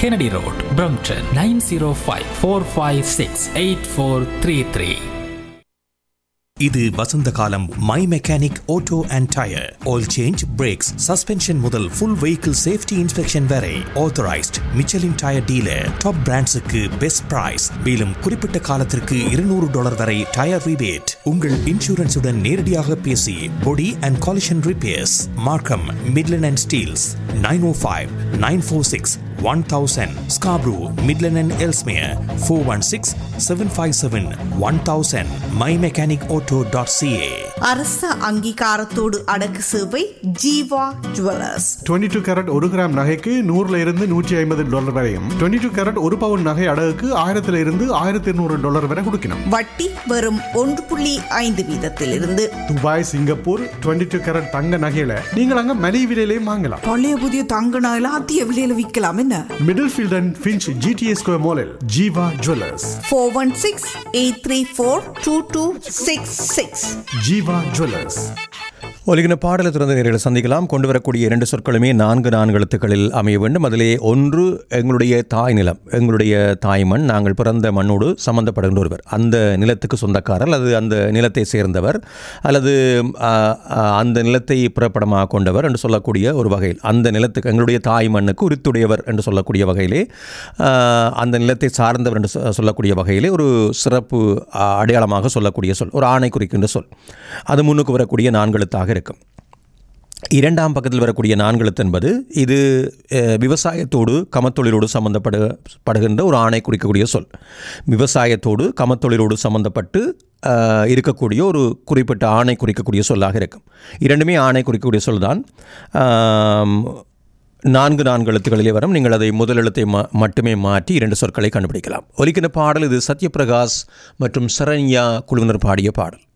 Kennedy road Brampton nine zero five four five six eight four three three இது வசந்த காலம் my mechanic auto and tyre oil change brakes suspension முதல் full vehicle safety inspection வரை authorised Michelin tyre dealer top பிராண்ட்ஸுக்கு best price மேலும் குறிப்பிட்ட காலத்திற்கு இருநூறு டாலர் வரை டயர் ரிபேட் உங்கள் இன்சூரன்ஸுடன் நேரடியாக பேசி body and collision repairs Markham Midland and Steeles nine O five nine four six one thousand Scarborough Midland and Ellesmere four one six seven five seven one thousand my mechanic auto dot CA அரச அங்கீகாரத்தோடு அடக்கு சேவை Jeeva jewellers 22 two carat ஒரு gram நகைக்கு நூறுல இருந்து நூற்றி ஐம்பது டாலர் வரையும் 22 டூ கேரட் ஒரு பவுன் நகை அடகுக்கு ஆயிரத்துல இருந்து ஆயிரத்தி இருநூறு டாலர் வரை கொடுக்கணும் வட்டி வெறும் ஒன்று புள்ளி ஐந்து வீதத்திலிருந்து துபாய் சிங்கப்பூர் 22 டூ கேரட் தங்க நகையில நீங்கள் அங்க மலிவு விலையிலையும் வாங்கலாம் பழைய புதிய தங்க நகைலாம் அதிக விலையில விற்கலாம் என்ன Middlefield and Finch GTS square மாலில் Jeeva jewellers four one six eight three four two two six six Jeeva jewellers ஒலிகின பாடலை திறந்த நேரில் சந்திக்கலாம் கொண்டு வரக்கூடிய இரண்டு சொற்களுமே நான்கு நான்கு எழுத்துக்களில் அமைய வேண்டும் அதிலே ஒன்று எங்களுடைய தாய் நிலம் எங்களுடைய தாய் மண் நாங்கள் பிறந்த மண்ணோடு சம்பந்தப்படுகின்ற ஒருவர் அந்த நிலத்துக்கு சொந்தக்காரர் அல்லது அந்த நிலத்தை சேர்ந்தவர் அல்லது ஆ, ஆ, அந்த நிலத்தை புறப்படமாக கொண்டவர் என்று சொல்லக்கூடிய ஒரு வகையில் அந்த நிலத்துக்கு எங்களுடைய தாய் மண்ணுக்கு உரித்துடையவர் என்று சொல்லக்கூடிய வகையிலே ஆ, அந்த நிலத்தை சார்ந்தவர் என்று சொ- சொல்லக்கூடிய வகையிலே ஒரு சிறப்பு ஆ, அடையாளமாக சொல்லக்கூடிய சொல் ஒரு ஆணை குறிக்கின்ற சொல் அது முன்னுக்கு வரக்கூடிய நான்கெழுத்தாக இருக்கும் இரண்டாம் பக்கத்தில் வரக்கூடிய நான்கெழுத்து என்பது இது அஹ், விவசாயத்தோடு கமத்தொழிலோடு சம்பந்தப்படு படுகின்ற ஒரு ஆணை குறிக்கக்கூடிய சொல் விவசாயத்தோடு கமத்தொழிலோடு சம்பந்தப்பட்டு அஹ், இருக்கக்கூடிய ஒரு குறிப்பிட்ட ஆணை குறிக்கக்கூடிய சொல்லாக இருக்கும் இரண்டுமே ஆணை குறிக்கக்கூடிய சொல் தான் ஆம், நான்கு நான்கு எழுத்துக்களிலே வரும் நீங்கள் அதை முதல் எழுத்தை ம மட்டுமே மாற்றி இரண்டு சொற்களை கண்டுபிடிக்கலாம் ஒலிக்கின்ற பாடல் இது சத்யபிரகாஷ் மற்றும் சரண்யா குழுவினர் பாடிய பாடல்